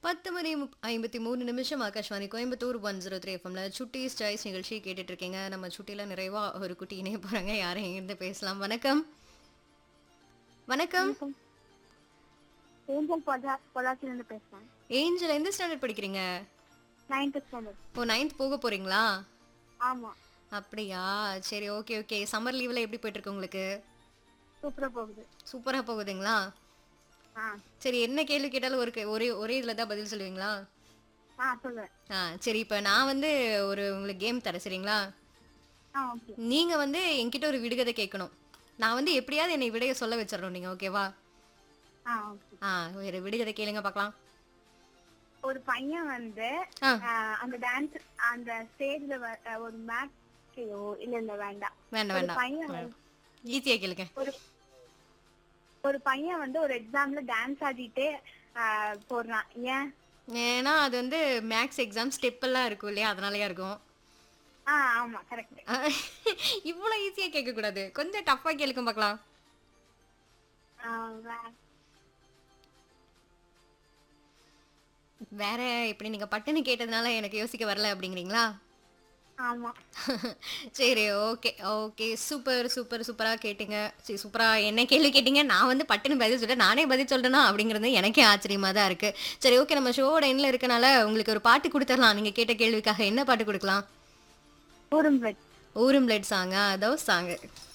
பத்து மணி முப்- ஐம்பத்தி மூணு நிமிஷம் Akashvani Coimbatore one zero three எஃப்எம்ல சுட்டீஸ் சாய்ஸ் நிகழ்ச்சி கேட்டுட்டு இருக்கீங்க நம்ம சுட்டியில நிறைவா ஒரு குட்டி இணைய போறாங்க யாரும் இருந்து பேசலாம் வணக்கம் வணக்கம் ஏஞ்சல் பொல்லா பொள்ளாச்சிலேருந்து பேசுறேன் ஏஞ்சல் எந்த ஸ்டாண்டர்ட் படிக்கிறீங்க நைன்த் ஸ்டாண்டர்ட் ஓ நைன்த் போக போறீங்களா ஆமா அப்படியா சரி ஓகே ஓகே சம்மர் லீவ்ல எப்படி போயிட்டு இருக்கு உங்களுக்கு சூப்பரா போகுது சூப்பரா போகுதுங்களா ஆ சரி என்ன கேள்வி கேட்டாலும் ஒரு கே- ஒரே ஒரே இதுல தான் பதில் சொல்லுவீங்களா ஆ சொல்லுவேன் ஆ சரி இப்போ நான் வந்து ஒரு உங்களுக்கு கேம் தரேன் சரிங்களா ஆ ஓகே நீங்க வந்து என்கிட்ட ஒரு விடுகதை கேட்கணும் நான் வந்து எப்படியாவது என்னை விடைய சொல்ல வச்சிடணும் நீங்க ஓகேவா ஆ ஓகே ஆ வேற விடுகதை கேளுங்க பார்க்கலாம் ஒரு பையன் வந்து ஆ. ஆ, அந்த டான்ஸ் அந்த ஸ்டேஜ்ல ஒரு மேட்சையோ இல்ல இல்ல வேண்டாம் வேண்டாம் ஒரு வேண்டாம் பையன் வந்து- ஈஸியா கேளுங்க ஒரு ஒரு பையன் வந்து ஒரு எக்ஸாம்ல டான்ஸ் ஆடிட்டே ஆ, போடுறான் ஏன் ஏன்னா அது வந்து மேக்ஸ் எக்ஸாம் ஸ்டெப் எல்லாம் இருக்கும் இல்லையா அதனாலயா இருக்கும் ஆ ஆமா கரெக்ட் ஆ, இவ்வளவு ஈஸியா கேட்க கூடாது கொஞ்சம் டஃப்பா கேளுங்க பார்க்கலாம் வேற இப்படி நீங்க பட்டுன்னு கேட்டதுனால எனக்கு யோசிக்க வரல அப்படிங்கிறீங்களா ஆமா சரி ஓகே ஓகே சூப்பர் சூப்பர் சூப்பராக கேட்டீங்க சரி சூப்பராக என்ன கேள்வி கேட்டீங்க நான் வந்து பட்டுன்னு பதில் சொல்லிட்டேன் நானே பதில் சொல்றேனா அப்படிங்கிறது எனக்கே ஆச்சரியமா தான் இருக்கு சரி ஓகே நம்ம ஷோவோட எண்ணில் இருக்கனால உங்களுக்கு ஒரு பாட்டு கொடுத்துடலாம் நீங்க கேட்ட கேள்விக்காக என்ன பாட்டு கொடுக்கலாம் ஊரும் பிளட் ஊரும் பிளட் சாங்கா அதோ சாங்கு